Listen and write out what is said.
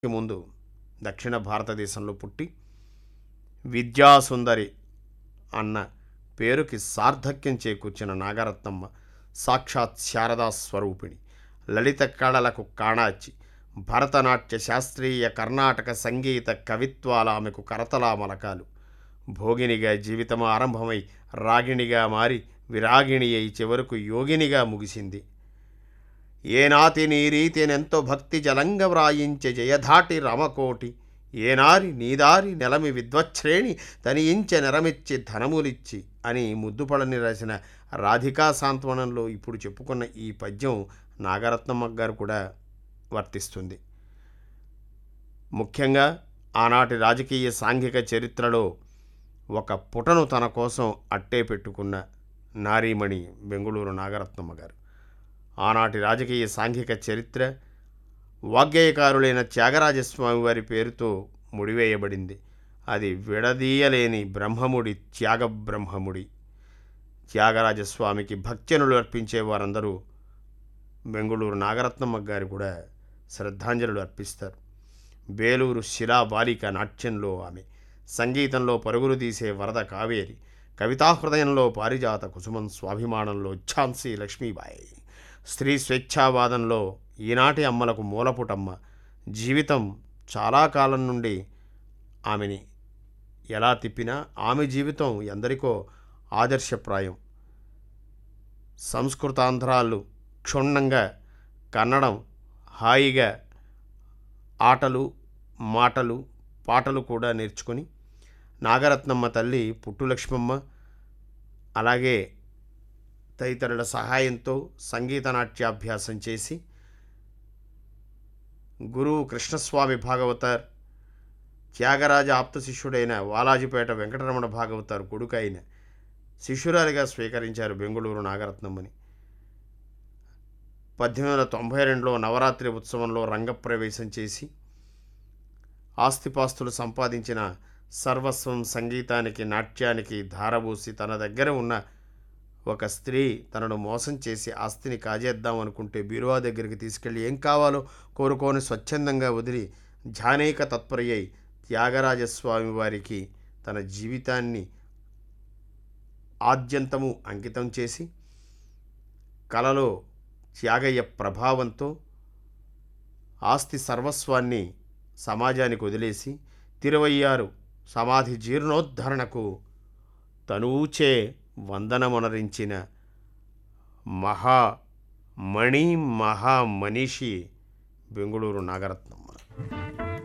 ముందు దక్షిణ భారతదేశంలో పుట్టి విద్యాసుందరి అన్న పేరుకి సార్థక్యం చేకూర్చిన నాగరత్నమ్మ సాక్షాత్ శారదా స్వరూపిణి లలిత కళలకు కాణాచి భరతనాట్య శాస్త్రీయ కర్ణాటక సంగీత కవిత్వాల ఆమెకు కరతలామలకాలు భోగినిగా జీవితం ఆరంభమై రాగిణిగా మారి విరాగిణి అయి చివరకు యోగినిగా ముగిసింది ఏనాతి నీ రీతినెంతో భక్తి జలంగ వ్రాయించే జయధాటి రమకోటి ఏనారి నీదారి నెలమి విద్వచ్శ్రేణి తనియించె నెరమిచ్చి ధనములిచ్చి అని ముద్దుపడని రాసిన రాధికా సాంత్వనంలో ఇప్పుడు చెప్పుకున్న ఈ పద్యం నాగరత్నమ్మ గారు కూడా వర్తిస్తుంది ముఖ్యంగా ఆనాటి రాజకీయ సాంఘిక చరిత్రలో ఒక పుటను తన కోసం అట్టే పెట్టుకున్న నారీమణి బెంగుళూరు నాగరత్నమ్మ గారు ఆనాటి రాజకీయ సాంఘిక చరిత్ర వాగ్గేయకారులైన త్యాగరాజస్వామి వారి పేరుతో ముడివేయబడింది అది విడదీయలేని బ్రహ్మముడి త్యాగ బ్రహ్మముడి త్యాగరాజస్వామికి భక్త్యనులు అర్పించే వారందరూ బెంగుళూరు నాగరత్నమ్మ గారు కూడా శ్రద్ధాంజలులు అర్పిస్తారు బేలూరు శిలా బాలిక నాట్యంలో ఆమె సంగీతంలో పరుగులు తీసే వరద కావేరి కవితాహృదయంలో పారిజాత కుసుమం స్వాభిమానంలో ఝాన్సీ లక్ష్మీబాయి స్త్రీ స్వేచ్ఛావాదంలో ఈనాటి అమ్మలకు మూలపుటమ్మ జీవితం చాలా కాలం నుండి ఆమెని ఎలా తిప్పినా ఆమె జీవితం ఎందరికో ఆదర్శప్రాయం సంస్కృతాంధ్రాలు క్షుణ్ణంగా కన్నడం హాయిగా ఆటలు మాటలు పాటలు కూడా నేర్చుకొని నాగరత్నమ్మ తల్లి పుట్టులక్ష్మమ్మ అలాగే తదితరుల సహాయంతో సంగీత నాట్యాభ్యాసం చేసి గురువు కృష్ణస్వామి భాగవతార్ త్యాగరాజ ఆప్త శిష్యుడైన వాలాజిపేట వెంకటరమణ భాగవతార్ కొడుకు అయిన శిష్యురాలిగా స్వీకరించారు బెంగుళూరు నాగరత్నమ్మని పద్దెనిమిది వందల తొంభై రెండులో నవరాత్రి ఉత్సవంలో రంగప్రవేశం చేసి ఆస్తిపాస్తులు సంపాదించిన సర్వస్వం సంగీతానికి నాట్యానికి ధారబూసి తన దగ్గర ఉన్న ఒక స్త్రీ తనను మోసం చేసి ఆస్తిని కాజేద్దాం అనుకుంటే బీరువా దగ్గరికి తీసుకెళ్ళి ఏం కావాలో కోరుకొని స్వచ్ఛందంగా వదిలి ఝానేక తత్పర్యై త్యాగరాజస్వామి వారికి తన జీవితాన్ని ఆద్యంతము అంకితం చేసి కలలో త్యాగయ్య ప్రభావంతో ఆస్తి సర్వస్వాన్ని సమాజానికి వదిలేసి తిరువయ్యారు సమాధి జీర్ణోద్ధరణకు తనూచే వందనమొనరించిన మహామణి మహామనిషి బెంగుళూరు నాగరత్నమ్మ